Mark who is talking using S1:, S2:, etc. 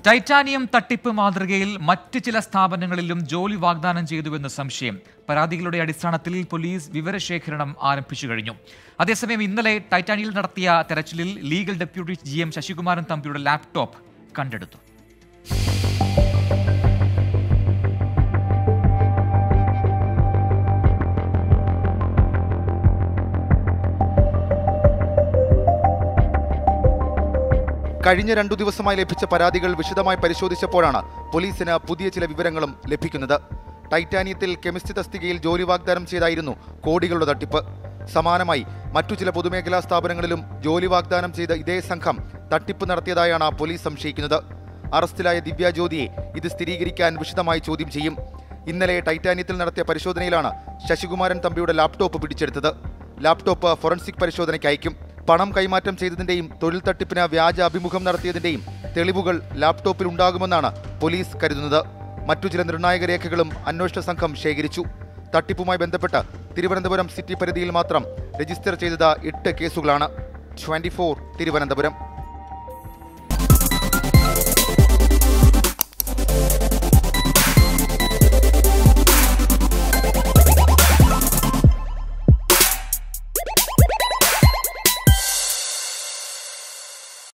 S1: titanium തട്ടിപ്പ് മാതൃകയിൽ മറ്റ് ചില സ്ഥാപനങ്ങളിലും ജോലി വാഗ്ദാനം ചെയ്തുവെന്ന് സംശയം പരാതികളുടെ അടിസ്ഥാനത്തിൽ പോലീസ് വിവരശേഖരണം ആരംഭിച്ചു കഴിഞ്ഞു അതേസമയം ഇന്നലെ ടൈറ്റാനിയിൽ നടത്തിയ തെരച്ചിലിൽ legal deputy G M Sasikumaran തമ്പിയുടെ ലാപ്ടോപ്പ് കണ്ടെടുത്തു
S2: കഴിഞ്ഞ രണ്ടു ദിവസമായി ലഭിച്ച പരാതികൾ വിശദമായി പരിശോധിച്ചപ്പോഴാണ് പോലീസിന് പുതിയ ചില വിവരങ്ങളും ലഭിക്കുന്നത് ടൈറ്റാനിയത്തിൽ കെമിസ്ട്രി തസ്തികയിൽ ജോലി വാഗ്ദാനം ചെയ്തായിരുന്നു കോടികളുടെ തട്ടിപ്പ് സമാനമായി മറ്റു ചില പൊതുമേഖലാ സ്ഥാപനങ്ങളിലും ജോലി വാഗ്ദാനം ചെയ്ത ഇതേ സംഘം തട്ടിപ്പ് നടത്തിയതായാണ് പോലീസ് സംശയിക്കുന്നത് അറസ്റ്റിലായ ദിവ്യ ജ്യോതിയെ ഇത് സ്ഥിരീകരിക്കാൻ വിശദമായി ചോദ്യം ചെയ്യും ഇന്നലെ ടൈറ്റാനിയത്തിൽ നടത്തിയ പരിശോധനയിലാണ് ശശികുമാരൻ തമ്പിയുടെ ലാപ്ടോപ്പ് പിടിച്ചെടുത്തത് ലാപ്ടോപ്പ് ഫോറൻസിക് പരിശോധനയ്ക്ക് അയക്കും പണം കൈമാറ്റം ചെയ്തതിന്റെയും തൊഴിൽ തട്ടിപ്പിന് വ്യാജ അഭിമുഖം നടത്തിയതിന്റെയും തെളിവുകൾ ലാപ്ടോപ്പിൽ ഉണ്ടാകുമെന്നാണ് പോലീസ് കരുതുന്നത് മറ്റു ചില നിർണായക രേഖകളും അന്വേഷണ സംഘം ശേഖരിച്ചു തട്ടിപ്പുമായി ബന്ധപ്പെട്ട് തിരുവനന്തപുരം സിറ്റി പരിധിയിൽ മാത്രം രജിസ്റ്റർ ചെയ്തത് എട്ട് കേസുകളാണ് ട്വന്റി തിരുവനന്തപുരം